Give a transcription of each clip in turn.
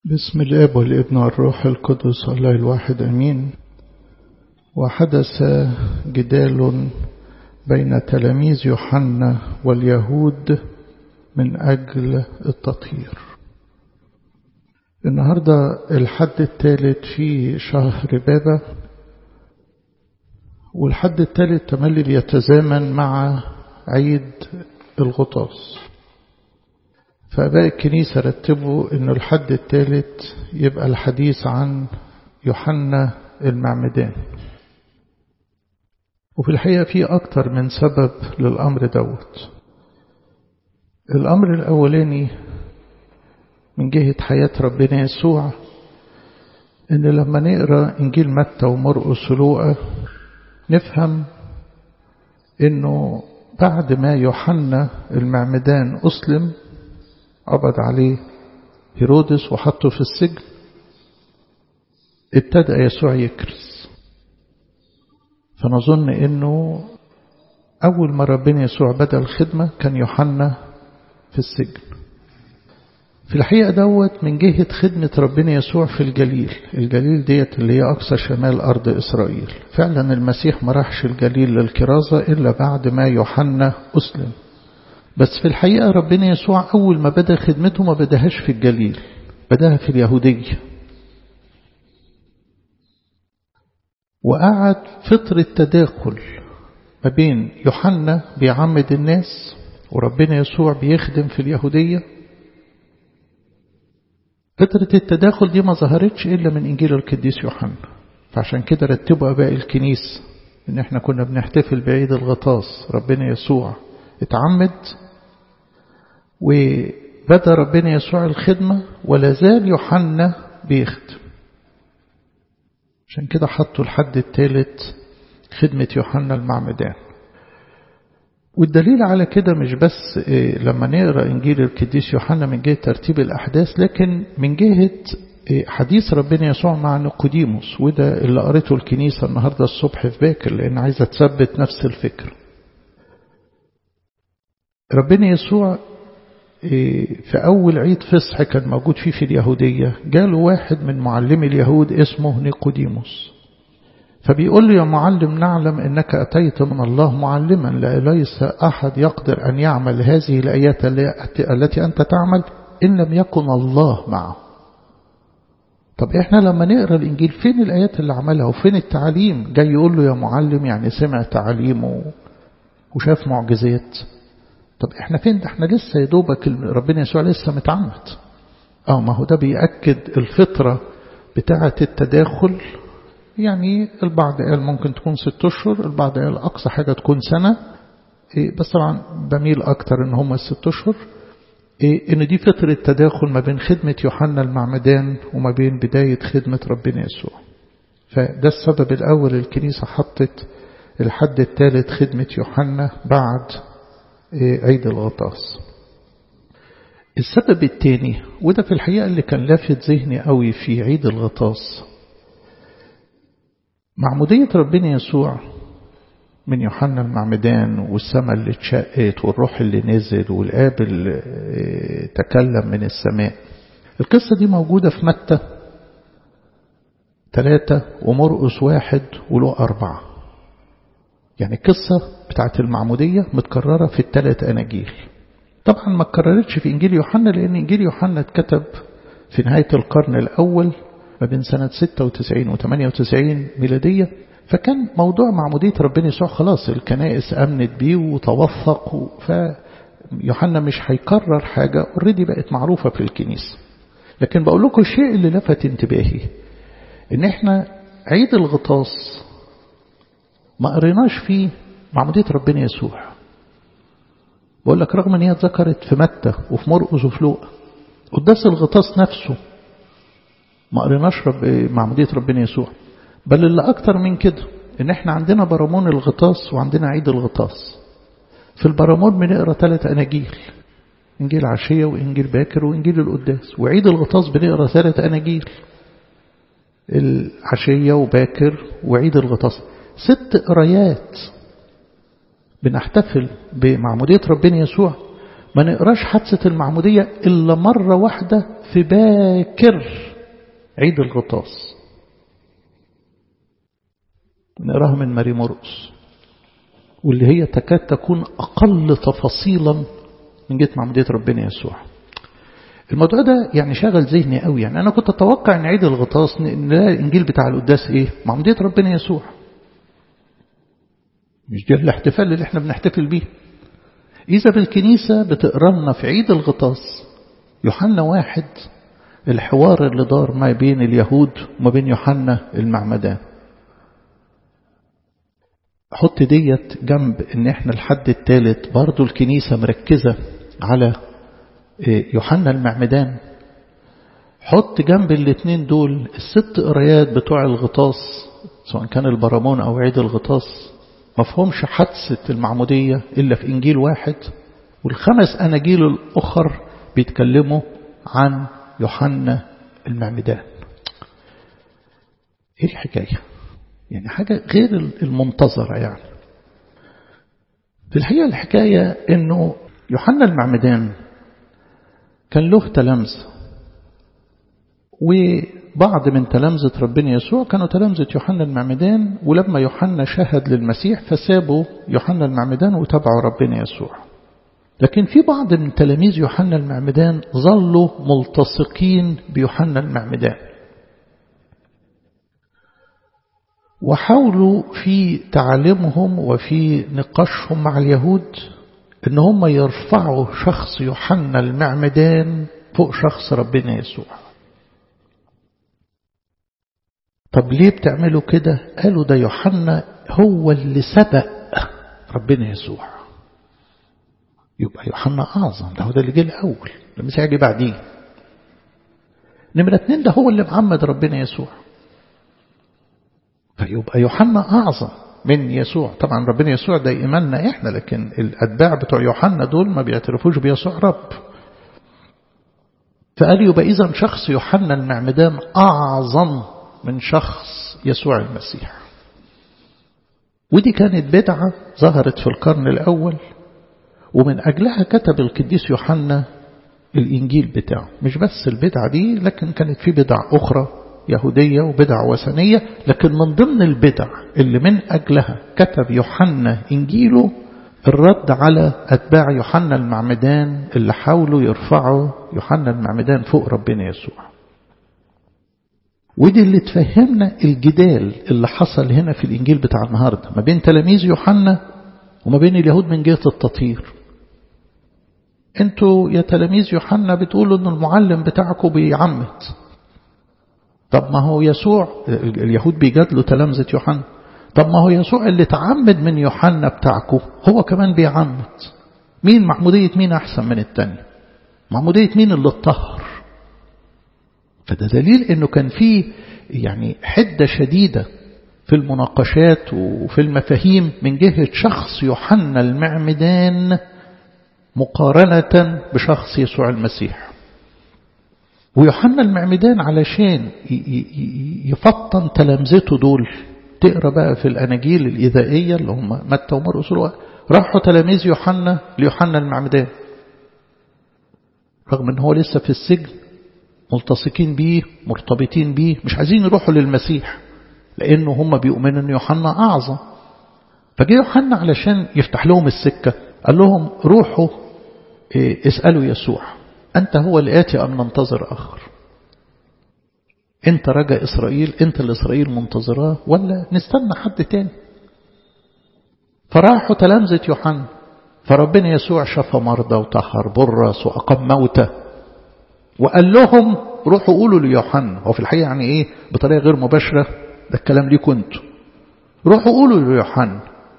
بسم الاب والابن والروح القدس الله الواحد امين وحدث جدال بين تلاميذ يوحنا واليهود من اجل التطهير النهارده الحد الثالث في شهر بابا والحد الثالث تملي بيتزامن مع عيد الغطاس فأباء الكنيسة رتبوا أن الحد الثالث يبقى الحديث عن يوحنا المعمدان وفي الحقيقة في أكتر من سبب للأمر دوت الأمر الأولاني من جهة حياة ربنا يسوع إن لما نقرأ إنجيل متى ومرقس ولوقا نفهم إنه بعد ما يوحنا المعمدان أسلم قبض عليه هيرودس وحطه في السجن ابتدأ يسوع يكرس فنظن انه اول ما ربنا يسوع بدأ الخدمة كان يوحنا في السجن في الحقيقة دوت من جهة خدمة ربنا يسوع في الجليل الجليل ديت اللي هي أقصى شمال أرض إسرائيل فعلا المسيح ما راحش الجليل للكرازة إلا بعد ما يوحنا أسلم بس في الحقيقة ربنا يسوع أول ما بدأ خدمته ما بدأهاش في الجليل بدأها في اليهودية وقعد فترة تداخل ما بين يوحنا بيعمد الناس وربنا يسوع بيخدم في اليهودية فترة التداخل دي ما ظهرتش إلا من إنجيل القديس يوحنا فعشان كده رتبوا أباء الكنيسة إن إحنا كنا بنحتفل بعيد الغطاس ربنا يسوع اتعمد وبدأ ربنا يسوع الخدمة ولا زال يوحنا بيخدم عشان كده حطوا الحد الثالث خدمة يوحنا المعمدان والدليل على كده مش بس لما نقرأ إنجيل القديس يوحنا من جهة ترتيب الأحداث لكن من جهة حديث ربنا يسوع مع نيقوديموس وده اللي قريته الكنيسة النهاردة الصبح في باكر لأن عايزة تثبت نفس الفكر ربنا يسوع في أول عيد فصح كان موجود فيه في اليهودية جاله واحد من معلمي اليهود اسمه نيقوديموس فبيقول له يا معلم نعلم أنك أتيت من الله معلما لا ليس أحد يقدر أن يعمل هذه الآيات التي أنت تعمل إن لم يكن الله معه طب إحنا لما نقرأ الإنجيل فين الآيات اللي عملها وفين التعليم جاي يقول له يا معلم يعني سمع تعليمه وشاف معجزات طب احنا فين ده احنا لسه يا دوبك ربنا يسوع لسه متعمد اه ما هو ده بيأكد الفطرة بتاعة التداخل يعني البعض قال ممكن تكون ست اشهر البعض قال اقصى حاجة تكون سنة إيه بس طبعا بميل اكتر ان هم الست اشهر إيه ان دي فترة تداخل ما بين خدمة يوحنا المعمدان وما بين بداية خدمة ربنا يسوع فده السبب الاول الكنيسة حطت الحد الثالث خدمة يوحنا بعد عيد الغطاس السبب الثاني وده في الحقيقة اللي كان لافت ذهني قوي في عيد الغطاس معمودية ربنا يسوع من يوحنا المعمدان والسماء اللي اتشقت والروح اللي نزل والآب اللي تكلم من السماء القصة دي موجودة في متى ثلاثة ومرقس واحد ولو أربعة يعني القصة بتاعت المعمودية متكررة في الثلاث أناجيل طبعا ما اتكررتش في إنجيل يوحنا لأن إنجيل يوحنا اتكتب في نهاية القرن الأول ما بين سنة 96 و 98 ميلادية فكان موضوع معمودية ربنا يسوع خلاص الكنائس أمنت بيه وتوثق فيوحنا مش هيكرر حاجة اوريدي بقت معروفة في الكنيسة لكن بقول لكم الشيء اللي لفت انتباهي ان احنا عيد الغطاس ما قريناش فيه معمودية ربنا يسوع بقول لك رغم ان هي اتذكرت في متى وفي مرقس وفي لوقا قداس الغطاس نفسه ما قريناش رب معمودية ربنا يسوع بل اللي اكتر من كده ان احنا عندنا برامون الغطاس وعندنا عيد الغطاس في البرامون بنقرا ثلاث اناجيل انجيل عشية وانجيل باكر وانجيل القداس وعيد الغطاس بنقرا ثلاث اناجيل العشية وباكر وعيد الغطاس ست قرايات بنحتفل بمعمودية ربنا يسوع ما نقراش حادثة المعمودية إلا مرة واحدة في باكر عيد الغطاس نقراها من ماري مرقس واللي هي تكاد تكون أقل تفاصيلا من جهة معمودية ربنا يسوع الموضوع ده يعني شغل ذهني قوي يعني أنا كنت أتوقع أن عيد الغطاس نلاقي الإنجيل بتاع القداس إيه معمودية ربنا يسوع مش ده الاحتفال اللي احنا بنحتفل بيه إذا بالكنيسة بتقرا لنا في عيد الغطاس يوحنا واحد الحوار اللي دار ما بين اليهود وما بين يوحنا المعمدان حط ديت جنب ان احنا الحد الثالث برضو الكنيسة مركزة على يوحنا المعمدان حط جنب الاثنين دول الست قرايات بتوع الغطاس سواء كان البرامون او عيد الغطاس مفهومش حادثة المعمودية إلا في إنجيل واحد والخمس أناجيل الأخر بيتكلموا عن يوحنا المعمدان إيه الحكاية يعني حاجة غير المنتظرة يعني في الحقيقة الحكاية إنه يوحنا المعمدان كان له تلامذة وبعض من تلامذة ربنا يسوع كانوا تلامذة يوحنا المعمدان ولما يوحنا شهد للمسيح فسابوا يوحنا المعمدان وتبعوا ربنا يسوع لكن في بعض من تلاميذ يوحنا المعمدان ظلوا ملتصقين بيوحنا المعمدان وحاولوا في تعليمهم وفي نقاشهم مع اليهود ان هم يرفعوا شخص يوحنا المعمدان فوق شخص ربنا يسوع طب ليه بتعملوا كده قالوا ده يوحنا هو اللي سبق ربنا يسوع يبقى يوحنا أعظم ده هو ده اللي جه الأول المسيح جه بعديه نمرة اتنين ده هو اللي معمد ربنا يسوع فيبقى يوحنا أعظم من يسوع طبعا ربنا يسوع ده إيماننا إحنا لكن الأتباع بتوع يوحنا دول ما بيعترفوش بيسوع رب فقال يبقى إذا شخص يوحنا المعمدان أعظم من شخص يسوع المسيح ودي كانت بدعة ظهرت في القرن الأول ومن أجلها كتب القديس يوحنا الإنجيل بتاعه مش بس البدعة دي لكن كانت في بدع أخرى يهودية وبدع وثنية لكن من ضمن البدع اللي من أجلها كتب يوحنا إنجيله الرد على أتباع يوحنا المعمدان اللي حاولوا يرفعوا يوحنا المعمدان فوق ربنا يسوع ودي اللي تفهمنا الجدال اللي حصل هنا في الإنجيل بتاع النهاردة ما بين تلاميذ يوحنا وما بين اليهود من جهة التطهير انتوا يا تلاميذ يوحنا بتقولوا ان المعلم بتاعكم بيعمد طب ما هو يسوع اليهود بيجادلوا تلامذة يوحنا طب ما هو يسوع اللي تعمد من يوحنا بتاعكم هو كمان بيعمد مين معمودية مين أحسن من التاني معمودية مين اللي اتطهر فده دليل انه كان في يعني حدة شديدة في المناقشات وفي المفاهيم من جهة شخص يوحنا المعمدان مقارنة بشخص يسوع المسيح ويوحنا المعمدان علشان يفطن تلامذته دول تقرا بقى في الاناجيل الاذائيه اللي هم متى ومرقس راحوا تلاميذ يوحنا ليوحنا المعمدان رغم ان هو لسه في السجن ملتصقين بيه مرتبطين بيه مش عايزين يروحوا للمسيح لانه هم بيؤمنوا ان يوحنا اعظم فجاء يوحنا علشان يفتح لهم السكه قال لهم روحوا اسالوا يسوع أنت هو الآتي أم ننتظر آخر أنت رجا إسرائيل أنت اللي إسرائيل منتظراه ولا نستنى حد تاني فراحوا تلامذة يوحنا فربنا يسوع شفى مرضى وطهر برص وأقام موتى وقال لهم روحوا قولوا ليوحنا هو في الحقيقة يعني إيه بطريقة غير مباشرة ده الكلام ليكم انتوا روحوا قولوا ليوحنا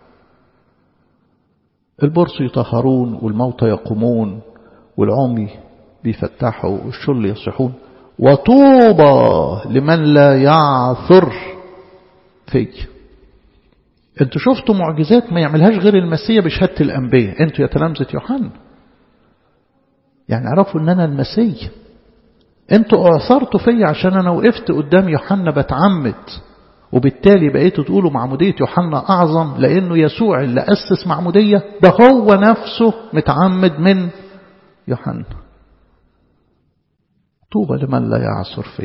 البرص يطهرون والموتى يقومون والعمي بيفتحوا والشل يصحون وطوبى لمن لا يعثر في انتوا شفتوا معجزات ما يعملهاش غير المسيح بشهادة الأنبياء انتوا يا تلامذة يوحنا يعني عرفوا ان انا المسيح انتوا اعثرتوا فيا عشان انا وقفت قدام يوحنا بتعمد وبالتالي بقيتوا تقولوا معمودية يوحنا أعظم لأنه يسوع اللي أسس معمودية ده هو نفسه متعمد من يوحنا طوبى لمن لا يعصر فيه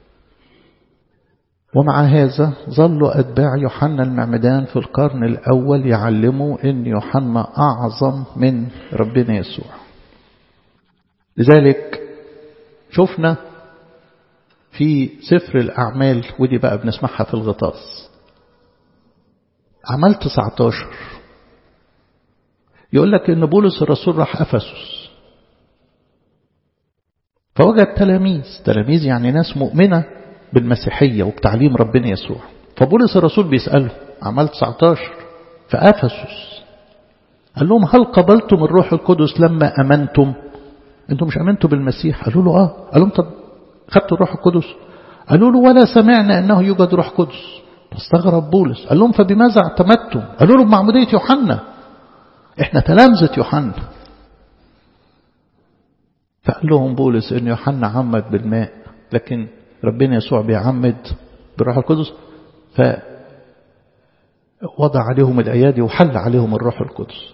ومع هذا ظلوا أتباع يوحنا المعمدان في القرن الأول يعلموا أن يوحنا أعظم من ربنا يسوع لذلك شفنا في سفر الأعمال ودي بقى بنسمعها في الغطاس عمل 19 يقول لك ان بولس الرسول راح افسس فوجد تلاميذ تلاميذ يعني ناس مؤمنة بالمسيحية وبتعليم ربنا يسوع فبولس الرسول بيسأله عمل 19 في أفسس قال لهم هل قبلتم الروح القدس لما أمنتم انتم مش أمنتوا بالمسيح قالوا له آه قال لهم طب خدتوا الروح القدس قالوا له ولا سمعنا أنه يوجد روح قدس فاستغرب بولس قال لهم فبماذا اعتمدتم قالوا له بمعمودية يوحنا احنا تلامذة يوحنا فقال لهم بولس ان يوحنا عمد بالماء لكن ربنا يسوع بيعمد بالروح القدس فوضع عليهم الأيادي وحل عليهم الروح القدس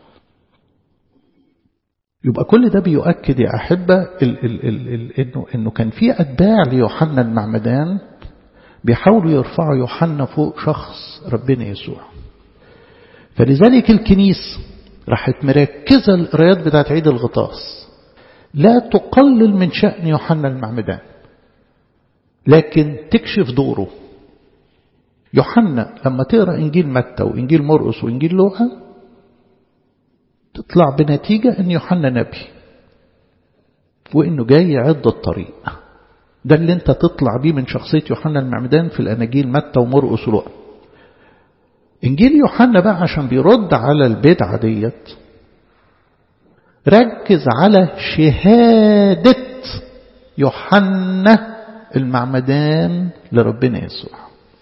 يبقى كل ده بيؤكد يا أحبة ال ال ال ال إنه, إنه كان في أتباع ليوحنا المعمدان بيحاولوا يرفعوا يوحنا فوق شخص ربنا يسوع فلذلك الكنيس راحت مركزة القرايات بتاعت عيد الغطاس لا تقلل من شأن يوحنا المعمدان لكن تكشف دوره يوحنا لما تقرأ إنجيل متى وإنجيل مرقس وإنجيل لوقا تطلع بنتيجة أن يوحنا نبي وإنه جاي يعد الطريق ده اللي انت تطلع بيه من شخصية يوحنا المعمدان في الأناجيل متى ومرقس ولوقا إنجيل يوحنا بقى عشان بيرد على البدعة ديت ركز على شهادة يوحنا المعمدان لربنا يسوع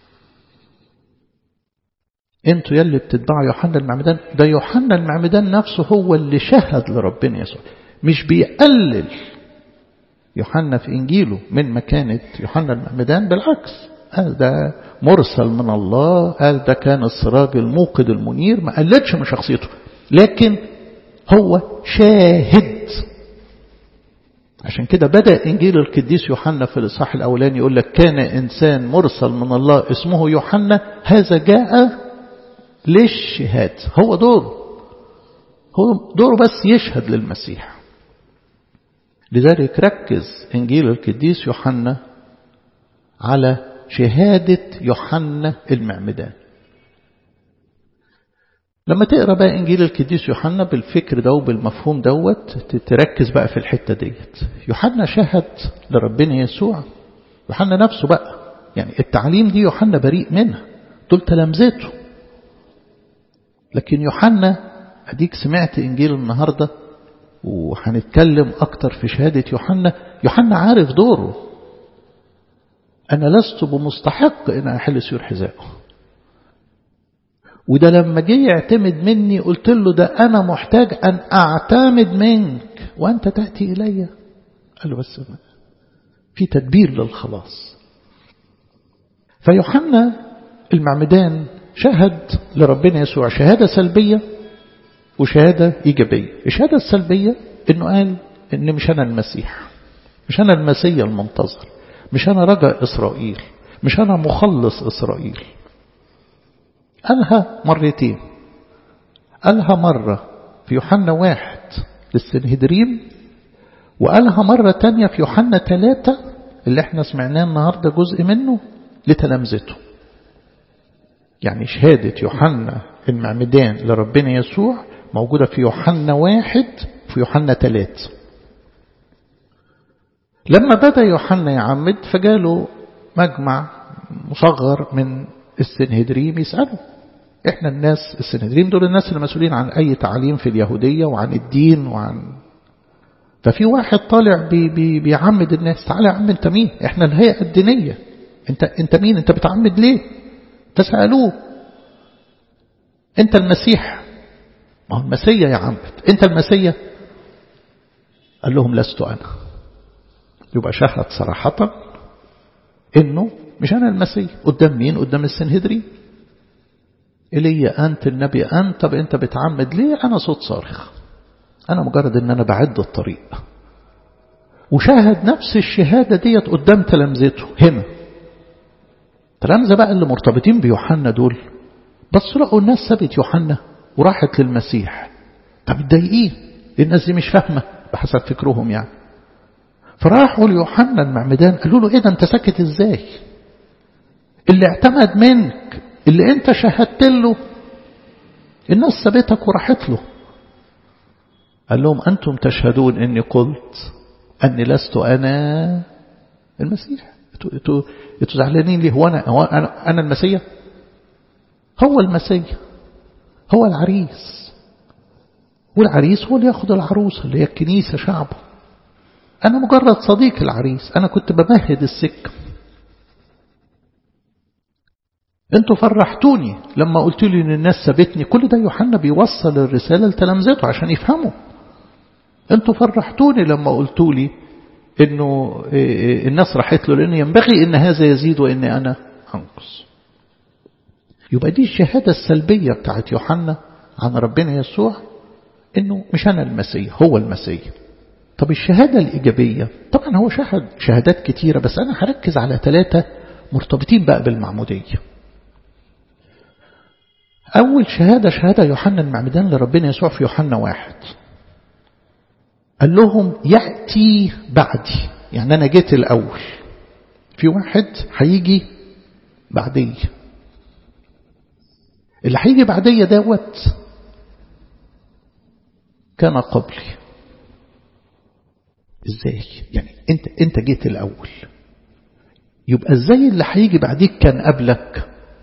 انتوا يلي بتتبعوا يوحنا المعمدان ده يوحنا المعمدان نفسه هو اللي شهد لربنا يسوع مش بيقلل يوحنا في إنجيله من مكانة يوحنا المعمدان بالعكس قال ده مرسل من الله قال ده كان السراج الموقد المنير ما قلتش من شخصيته لكن هو شاهد عشان كده بدأ إنجيل القديس يوحنا في الإصحاح الأولاني يقول لك كان إنسان مرسل من الله اسمه يوحنا هذا جاء للشهاد هو دوره هو دوره بس يشهد للمسيح لذلك ركز إنجيل القديس يوحنا على شهادة يوحنا المعمدان لما تقرأ بقى إنجيل القديس يوحنا بالفكر ده وبالمفهوم دوت تركز بقى في الحتة ديت يوحنا شهد لربنا يسوع يوحنا نفسه بقى يعني التعليم دي يوحنا بريء منها دول تلامذته لكن يوحنا أديك سمعت إنجيل النهاردة وهنتكلم أكتر في شهادة يوحنا يوحنا عارف دوره أنا لست بمستحق أن أحل سيور حذائه وده لما جه يعتمد مني قلت له ده أنا محتاج أن أعتمد منك وأنت تأتي إلي قال له بس في تدبير للخلاص فيوحنا المعمدان شهد لربنا يسوع شهادة سلبية وشهادة إيجابية الشهادة السلبية إنه قال إن مش أنا المسيح مش أنا المسيح المنتظر مش أنا رجاء إسرائيل مش أنا مخلص إسرائيل قالها مرتين قالها مرة في يوحنا واحد للسنهدرين وقالها مرة تانية في يوحنا ثلاثة اللي احنا سمعناه النهاردة جزء منه لتلامذته يعني شهادة يوحنا المعمدان لربنا يسوع موجودة في يوحنا واحد في يوحنا ثلاثة لما بدأ يوحنا يعمد فجاله مجمع مصغر من السنهدريم يسألوا احنا الناس السنهدريم دول الناس اللي مسؤولين عن اي تعليم في اليهودية وعن الدين وعن ففي واحد طالع بي بي بيعمد الناس تعالى يا عم انت مين احنا الهيئة الدينية انت انت مين انت بتعمد ليه تسألوه انت المسيح ما هو المسيح يعمد انت المسيح قال لهم لست انا يبقى شهد صراحة انه مش انا المسيح قدام مين قدام السنهدري إلي أنت النبي أنت طب أنت بتعمد ليه أنا صوت صارخ أنا مجرد أن أنا بعد الطريق وشاهد نفس الشهادة ديت قدام تلامذته هنا تلامذة بقى اللي مرتبطين بيوحنا دول بس لقوا الناس سابت يوحنا وراحت للمسيح طب متضايقين الناس دي مش فاهمة بحسب فكرهم يعني فراحوا ليوحنا المعمدان قالوا له ايه ده انت ساكت ازاي اللي اعتمد منك اللي انت شهدت له الناس سابتك وراحت له قال لهم أنتم تشهدون أني قلت أني لست أنا المسيح انتوا زعلانين ليه هو أنا, هو أنا, أنا المسيح هو المسيح هو العريس والعريس هو اللي ياخد العروسة اللي هي الكنيسة شعبه أنا مجرد صديق العريس أنا كنت بمهد السكة انتوا فرحتوني لما قلت لي ان الناس سابتني كل ده يوحنا بيوصل الرسالة لتلامذته عشان يفهموا انتوا فرحتوني لما قلتوا لي انه الناس راحت له لان ينبغي ان هذا يزيد وان انا انقص يبقى دي الشهادة السلبية بتاعت يوحنا عن ربنا يسوع انه مش انا المسيح هو المسيح طب الشهادة الإيجابية طبعا هو شهد شهادات كتيرة بس أنا هركز على ثلاثة مرتبطين بقى بالمعمودية أول شهادة شهادة يوحنا المعمدان لربنا يسوع في يوحنا واحد قال لهم يأتي بعدي يعني أنا جيت الأول في واحد هيجي بعدي اللي هيجي بعدي دوت كان قبلي ازاي يعني انت انت جيت الاول يبقى ازاي اللي هيجي بعديك كان قبلك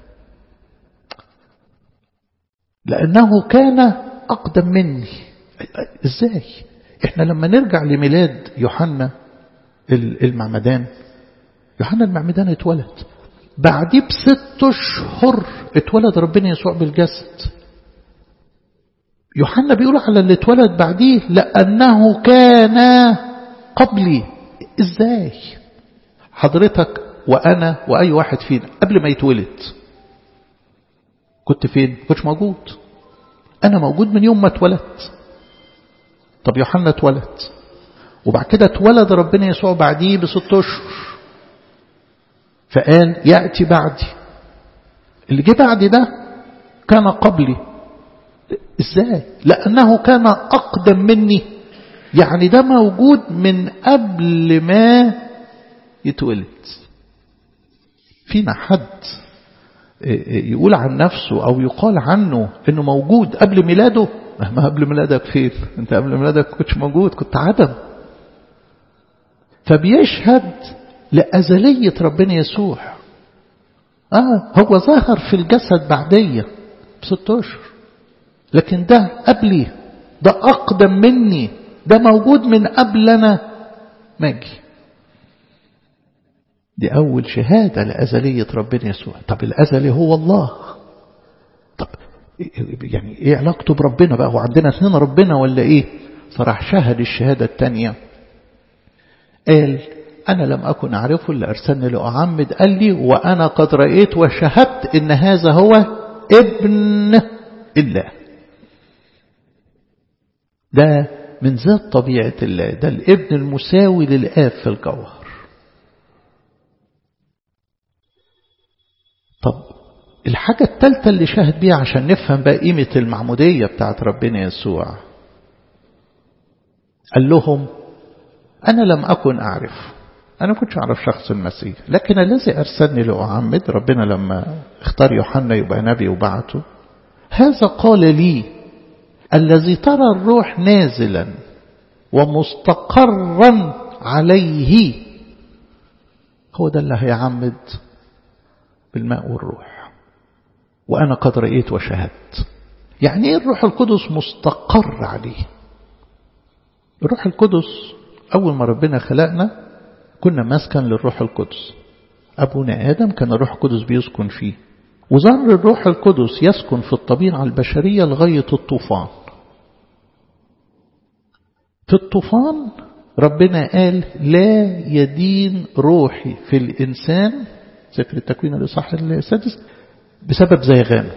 لانه كان اقدم مني ازاي احنا لما نرجع لميلاد يوحنا المعمدان يوحنا المعمدان اتولد بعديه بست اشهر اتولد ربنا يسوع بالجسد يوحنا بيقول على اللي اتولد بعديه لأنه كان قبلي ازاي حضرتك وأنا وأي واحد فينا قبل ما يتولد كنت فين كنتش موجود أنا موجود من يوم ما اتولدت طب يوحنا اتولد وبعد كده اتولد ربنا يسوع بعديه بست أشهر فقال يأتي بعدي اللي جه بعدي ده كان قبلي ازاي لأنه كان أقدم مني يعني ده موجود من قبل ما يتولد فينا حد يقول عن نفسه أو يقال عنه أنه موجود قبل ميلاده ما قبل ميلادك فين أنت قبل ميلادك كنتش موجود كنت عدم فبيشهد لأزلية ربنا يسوع آه هو ظهر في الجسد بعدية بست أشهر لكن ده قبلي ده أقدم مني ده موجود من قبل أنا ما أجي دي أول شهادة لأزلية ربنا يسوع طب الأزلي هو الله طب يعني إيه علاقته بربنا بقى هو عندنا اثنين ربنا ولا إيه فراح شهد الشهادة الثانية قال أنا لم أكن أعرفه اللي أرسلني لأعمد قال لي وأنا قد رأيت وشهدت إن هذا هو ابن الله ده من ذات طبيعة الله ده الابن المساوي للآب في الجوهر طب الحاجة الثالثة اللي شاهد بيها عشان نفهم بقى قيمة المعمودية بتاعت ربنا يسوع قال لهم أنا لم أكن أعرف أنا كنتش أعرف شخص المسيح لكن الذي أرسلني لأعمد ربنا لما اختار يوحنا يبقى نبي وبعته هذا قال لي الذي ترى الروح نازلا ومستقرا عليه هو ده اللي هيعمد بالماء والروح وأنا قد رأيت وشهدت يعني ايه الروح القدس مستقر عليه الروح القدس أول ما ربنا خلقنا كنا مسكن للروح القدس أبونا آدم كان الروح القدس بيسكن فيه وظل الروح القدس يسكن في الطبيعة البشرية لغاية الطوفان في الطوفان ربنا قال لا يدين روحي في الإنسان سفر التكوين الإصحاح السادس بسبب زيغان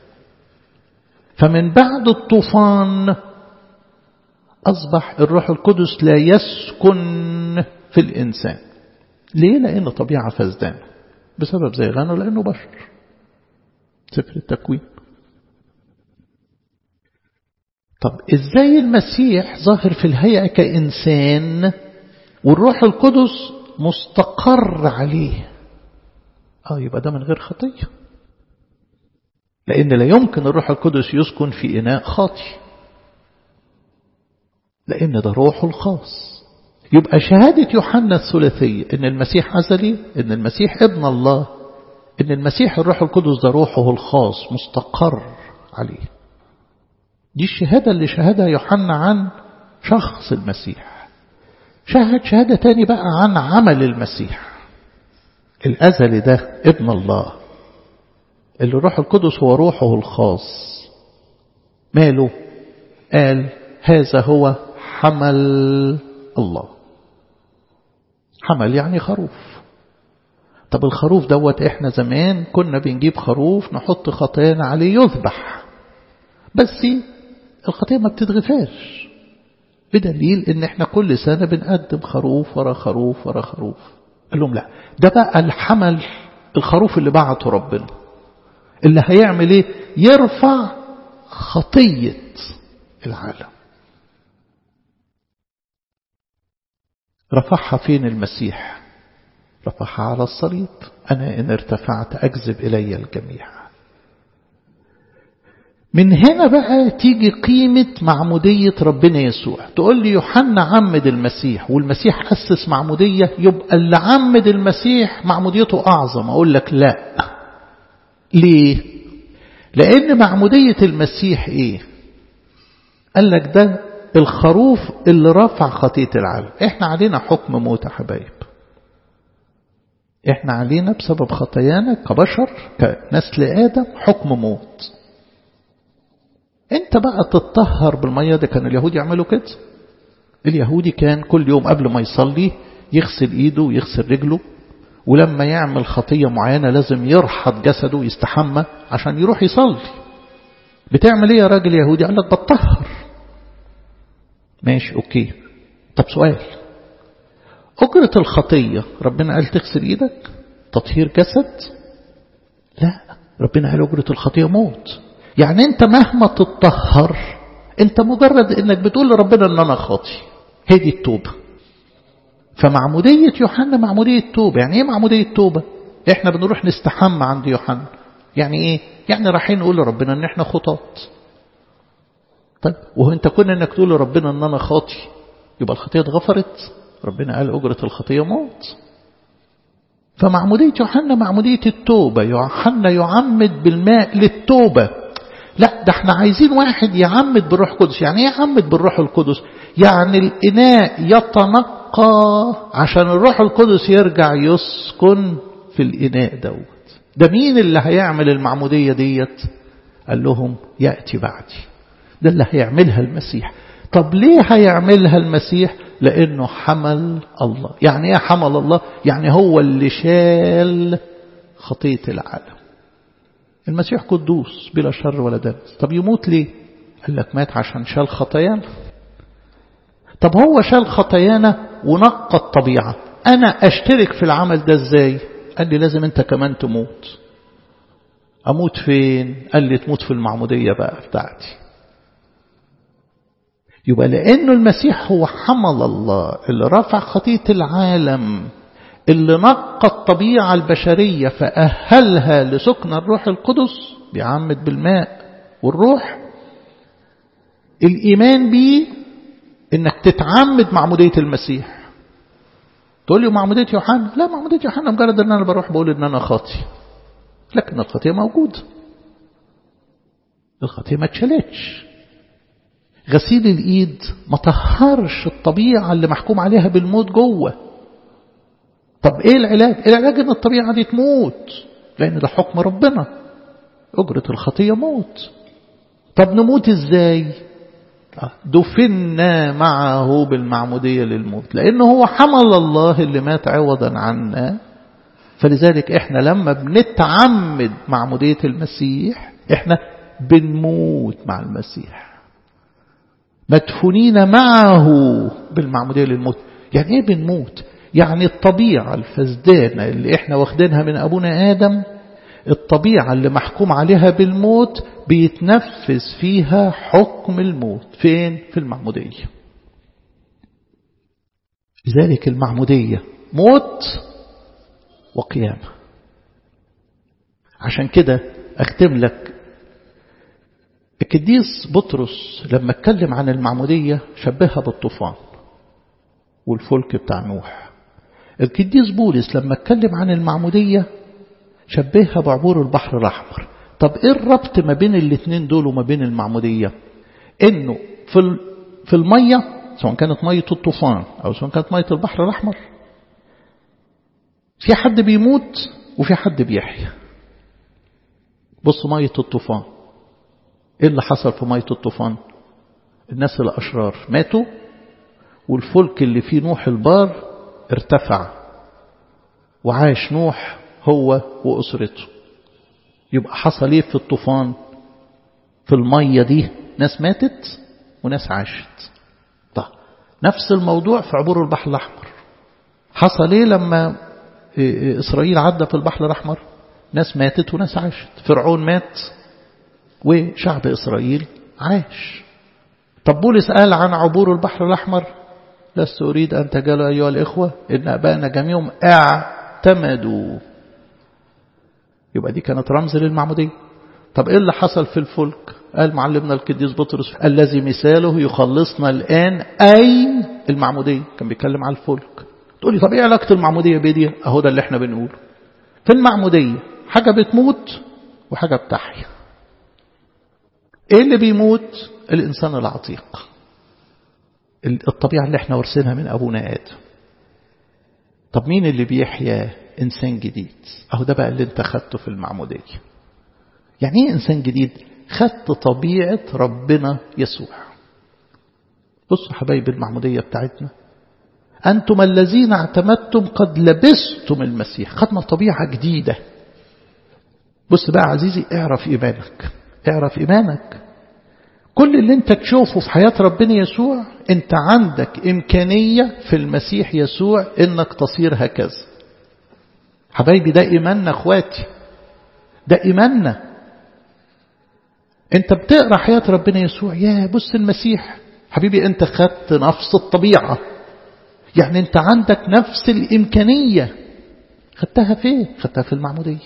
فمن بعد الطوفان أصبح الروح القدس لا يسكن في الإنسان ليه؟ لأنه طبيعة فزدانة بسبب زيغانه لأنه بشر سفر التكوين طب ازاي المسيح ظاهر في الهيئة كإنسان والروح القدس مستقر عليه اه يبقى ده من غير خطية لأن لا يمكن الروح القدس يسكن في إناء خاطي لأن ده روحه الخاص يبقى شهادة يوحنا الثلاثية إن المسيح أزلي إن المسيح ابن الله إن المسيح الروح القدس ده روحه الخاص مستقر عليه دي الشهادة اللي شهدها يوحنا عن شخص المسيح شهد شهادة تاني بقى عن عمل المسيح الأزل ده ابن الله اللي الروح القدس هو روحه الخاص ماله قال هذا هو حمل الله حمل يعني خروف طب الخروف دوت احنا زمان كنا بنجيب خروف نحط خطايانا عليه يذبح بس الخطية ما بتتغفرش بدليل ان احنا كل سنة بنقدم خروف ورا خروف ورا خروف قال لهم لا ده بقى الحمل الخروف اللي بعته ربنا اللي هيعمل ايه يرفع خطية العالم رفعها فين المسيح رفعها على الصليب أنا إن ارتفعت أجذب إلي الجميع من هنا بقى تيجي قيمة معمودية ربنا يسوع تقول لي يوحنا عمد المسيح والمسيح أسس معمودية يبقى اللي عمد المسيح معموديته أعظم أقول لك لا ليه لأن معمودية المسيح إيه قال لك ده الخروف اللي رفع خطية العالم احنا علينا حكم موت يا حبايب احنا علينا بسبب خطايانا كبشر كنسل آدم حكم موت انت بقى تتطهر بالمية ده كان اليهود يعملوا كده اليهودي كان كل يوم قبل ما يصلي يغسل ايده ويغسل رجله ولما يعمل خطية معينة لازم يرحض جسده يستحمى عشان يروح يصلي بتعمل ايه يا راجل يهودي قال لك بتطهر ماشي اوكي طب سؤال أجرة الخطية ربنا قال تغسل ايدك تطهير جسد لا ربنا قال أجرة الخطية موت يعني انت مهما تتطهر انت مجرد انك بتقول لربنا ان انا خاطي هي دي التوبة فمعمودية يوحنا معمودية توبة يعني ايه معمودية توبة احنا بنروح نستحمى عند يوحنا يعني ايه يعني رايحين نقول لربنا ان احنا خطاط طيب وهو انت كون انك تقول لربنا ان انا خاطي يبقى الخطية اتغفرت ربنا قال أجرة الخطية موت فمعمودية يوحنا معمودية التوبة يوحنا يعمد بالماء للتوبة لا ده احنا عايزين واحد يعمد بالروح القدس يعني ايه يعمد بالروح القدس يعني الإناء يتنقى عشان الروح القدس يرجع يسكن في الإناء دوت ده مين اللي هيعمل المعمودية ديت قال لهم يأتي بعدي ده اللي هيعملها المسيح طب ليه هيعملها المسيح لأنه حمل الله يعني ايه حمل الله يعني هو اللي شال خطية العالم المسيح قدوس بلا شر ولا دنس طب يموت ليه قال لك مات عشان شال خطايانا طب هو شال خطايانا ونقى الطبيعة أنا أشترك في العمل ده إزاي قال لي لازم أنت كمان تموت أموت فين قال لي تموت في المعمودية بقى بتاعتي يبقى لأنه المسيح هو حمل الله اللي رفع خطية العالم اللي نقى الطبيعة البشرية فأهلها لسكن الروح القدس بيعمد بالماء والروح الإيمان بيه إنك تتعمد معمودية المسيح تقول لي معمودية يوحنا لا معمودية يوحنا مجرد ان انا بروح بقول ان انا خاطي لكن الخطية موجودة الخطية ما اتشالتش غسيل الايد ما طهرش الطبيعة اللي محكوم عليها بالموت جوه طب ايه العلاج العلاج ان الطبيعة دي تموت لان ده حكم ربنا اجرة الخطية موت طب نموت ازاي دفنا معه بالمعمودية للموت لأنه هو حمل الله اللي مات عوضا عنا فلذلك احنا لما بنتعمد معمودية المسيح احنا بنموت مع المسيح مدفونين معه بالمعمودية للموت يعني ايه بنموت يعني الطبيعة الفسدانة اللي احنا واخدينها من أبونا آدم الطبيعة اللي محكوم عليها بالموت بيتنفذ فيها حكم الموت فين؟ في المعمودية لذلك المعمودية موت وقيامة عشان كده أختم لك القديس بطرس لما اتكلم عن المعمودية شبهها بالطوفان والفلك بتاع نوح القديس بولس لما اتكلم عن المعمودية شبهها بعبور البحر الأحمر طب ايه الربط ما بين الاثنين دول وما بين المعمودية انه في في المية سواء كانت مية الطوفان او سواء كانت مية البحر الأحمر في حد بيموت وفي حد بيحيا بص مية الطوفان ايه اللي حصل في مية الطوفان الناس الأشرار ماتوا والفلك اللي فيه نوح البار ارتفع وعاش نوح هو وأسرته يبقى حصل ايه في الطوفان في المية دي ناس ماتت وناس عاشت طيب نفس الموضوع في عبور البحر الأحمر حصل ايه لما إسرائيل عدى في البحر الأحمر ناس ماتت وناس عاشت فرعون مات وشعب إسرائيل عاش طب بولس قال عن عبور البحر الأحمر لست أريد أن تجالوا أيها الإخوة إن أبائنا جميعهم اعتمدوا يبقى دي كانت رمز للمعمودية طب إيه اللي حصل في الفلك قال معلمنا القديس بطرس الذي مثاله يخلصنا الآن أي المعمودية كان بيتكلم على الفلك تقول لي طب إيه علاقة المعمودية بدي أهو ده اللي احنا بنقوله في المعمودية حاجة بتموت وحاجة بتحيا ايه اللي بيموت الانسان العتيق الطبيعة اللي احنا ورثينها من ابونا ادم طب مين اللي بيحيا انسان جديد اهو ده بقى اللي انت خدته في المعمودية يعني ايه انسان جديد خدت طبيعة ربنا يسوع بصوا حبايب المعمودية بتاعتنا أنتم الذين اعتمدتم قد لبستم المسيح خدنا طبيعة جديدة بص بقى عزيزي اعرف إيمانك اعرف إيمانك كل اللي انت تشوفه في حياة ربنا يسوع انت عندك إمكانية في المسيح يسوع انك تصير هكذا حبايبي ده إيماننا اخواتي ده إيماننا انت بتقرأ حياة ربنا يسوع يا بص المسيح حبيبي انت خدت نفس الطبيعة يعني انت عندك نفس الإمكانية خدتها فين خدتها في المعمودية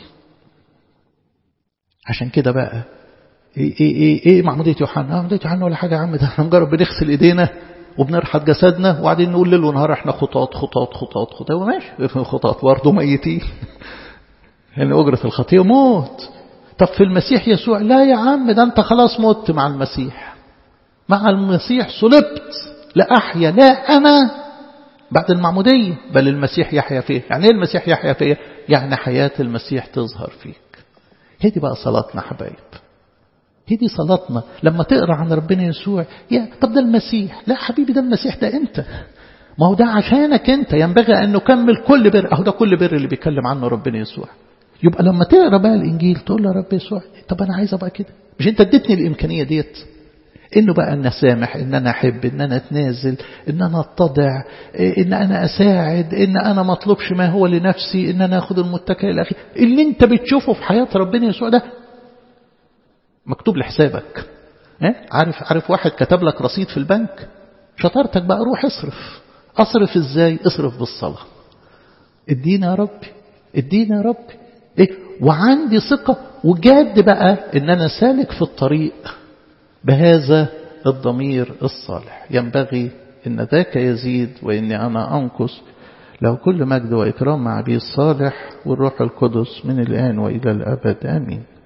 عشان كده بقى ايه ايه ايه, إيه معمودية يوحنا معمودية يوحنا ولا حاجة يا عم ده احنا مجرد بنغسل ايدينا وبنرحط جسدنا وبعدين نقول ليل ونهار احنا خطاط خطاط خطاط خطاط وماشي خطاط برضه ميتين يعني أجرة الخطية موت طب في المسيح يسوع لا يا عم ده انت خلاص مت مع المسيح مع المسيح صلبت لا أحيا لا أنا بعد المعمودية بل المسيح يحيا فيه يعني ايه المسيح يحيا فيه يعني حياة المسيح تظهر فيك هي دي بقى صلاتنا حبايب هي دي صلاتنا لما تقرأ عن ربنا يسوع يا طب ده المسيح لا حبيبي ده المسيح ده انت ما هو ده عشانك انت ينبغي ان نكمل كل بر اهو ده كل بر اللي بيتكلم عنه ربنا يسوع يبقى لما تقرا بقى الانجيل تقول له رب يسوع طب انا عايز ابقى كده مش انت اديتني الامكانيه ديت انه بقى ان اسامح ان انا احب ان انا اتنازل ان انا اتضع ان انا اساعد ان انا ما اطلبش ما هو لنفسي ان انا اخد المتكئ الاخير اللي انت بتشوفه في حياه ربنا يسوع ده مكتوب لحسابك عارف عارف واحد كتب لك رصيد في البنك شطارتك بقى روح اصرف اصرف ازاي اصرف بالصلاه ادينا يا ربي ادينا يا ربي ايه وعندي ثقه وجاد بقى ان انا سالك في الطريق بهذا الضمير الصالح ينبغي ان ذاك يزيد واني انا انقص له كل مجد واكرام مع ابي الصالح والروح القدس من الان والى الابد امين